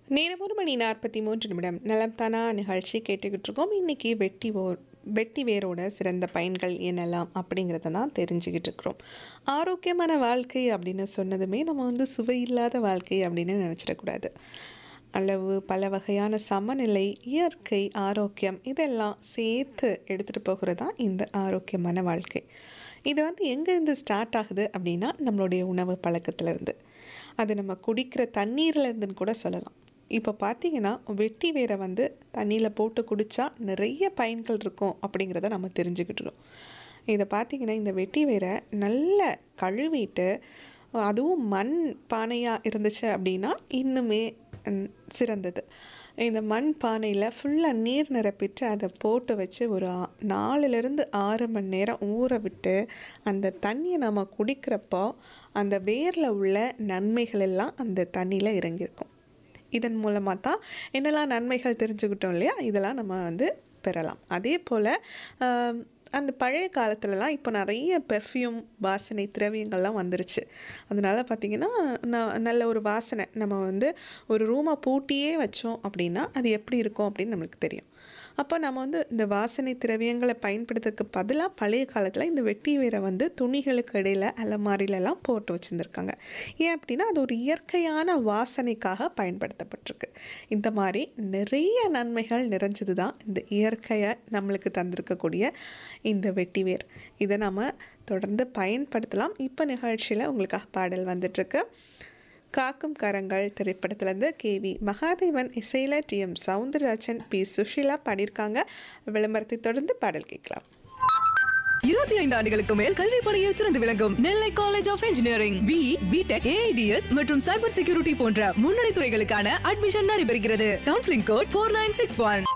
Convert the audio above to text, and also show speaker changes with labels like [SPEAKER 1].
[SPEAKER 1] நேரம் ஒரு மணி நாற்பத்தி மூன்று நிமிடம் நலம் தானா நிகழ்ச்சி கேட்டுக்கிட்டு இருக்கோம் இன்னைக்கு வெட்டி ஓர் வெட்டி வேரோட சிறந்த பயன்கள் என்னெல்லாம் அப்படிங்கிறத தான் தெரிஞ்சுக்கிட்டு இருக்கிறோம் ஆரோக்கியமான வாழ்க்கை அப்படின்னு சொன்னதுமே நம்ம வந்து சுவையில்லாத வாழ்க்கை அப்படின்னு நினச்சிடக்கூடாது அளவு பல வகையான சமநிலை இயற்கை ஆரோக்கியம் இதெல்லாம் சேர்த்து எடுத்துகிட்டு போகிறது தான் இந்த ஆரோக்கியமான வாழ்க்கை இது வந்து எங்கேருந்து ஸ்டார்ட் ஆகுது அப்படின்னா நம்மளுடைய உணவு பழக்கத்துலேருந்து அது நம்ம குடிக்கிற தண்ணீர்லேருந்துன்னு கூட சொல்லலாம் இப்போ பார்த்தீங்கன்னா வெட்டி வேரை வந்து தண்ணியில் போட்டு குடித்தா நிறைய பயன்கள் இருக்கும் அப்படிங்கிறத நம்ம தெரிஞ்சுக்கிட்டுருக்கோம் இதை பார்த்தீங்கன்னா இந்த வெட்டி வேரை நல்ல கழுவிட்டு அதுவும் மண் பானையாக இருந்துச்சு அப்படின்னா இன்னுமே ம், சிறந்தது இந்த மண் பானையில் ஃபுல்லாக நீர் நிரப்பிட்டு அதை போட்டு வச்சு ஒரு ஆ- நாலுலேருந்து ஆறு மணி நேரம் ஊற விட்டு அந்த தண்ணியை நம்ம குடிக்கிறப்போ அந்த வேரில் உள்ள நன்மைகள் எல்லாம் அந்த தண்ணியில் இறங்கியிருக்கும் இதன் மூலமாக தான் என்னெல்லாம் நன்மைகள் தெரிஞ்சுக்கிட்டோம் இல்லையா இதெல்லாம் நம்ம வந்து பெறலாம் அதே போல் அந்த பழைய காலத்துலலாம் இப்போ நிறைய பெர்ஃப்யூம் வாசனை திரவியங்கள்லாம் வந்துருச்சு அதனால பார்த்திங்கன்னா ந- நல்ல ஒரு வாசனை நம்ம வந்து ஒரு ரூமை பூட்டியே வச்சோம் அப்படின்னா அது எப்படி இருக்கும் அப்படின்னு நம்மளுக்கு தெரியும் அப்போ நம்ம வந்து இந்த வாசனை திரவியங்களை பயன்படுத்துறதுக்கு பதிலாக பழைய காலத்தில் இந்த வெட்டி வேரை வந்து துணிகளுக்கு இடையில அலமாரிலெல்லாம் போட்டு வச்சுருந்துருக்காங்க ஏன் அப்படின்னா அது ஒரு இயற்கையான வாசனைக்காக பயன்படுத்தப்பட்டிருக்கு இந்த மாதிரி நிறைய நன்மைகள் நிறைஞ்சது தான் இந்த இயற்கையை நம்மளுக்கு தந்திருக்கக்கூடிய இந்த வெட்டி வேர் இதை நம்ம தொடர்ந்து பயன்படுத்தலாம் இப்போ நிகழ்ச்சியில் உங்களுக்காக பாடல் வந்துட்டுருக்கு காக்கும் கரங்கள் திரைப்படத்திலேருந்து கேவி மகாதேவன் இசையில் T M Soundararajan P Susheela பாடியிருக்காங்க விளம்பரத்தை தொடர்ந்து பாடல் கேட்கலாம்
[SPEAKER 2] இருபத்தி ஐந்து ஆண்டுகளுக்கு மேல் கல்வி பணியில் சிறந்து விளங்கும் Nellai college of engineering B B Tech AIDS மற்றும் சைபர் செக்யூரிட்டி போன்ற முன்னணி துறைகளுக்கான அட்மிஷன் நடைபெறுகிறது counselling code four nine six one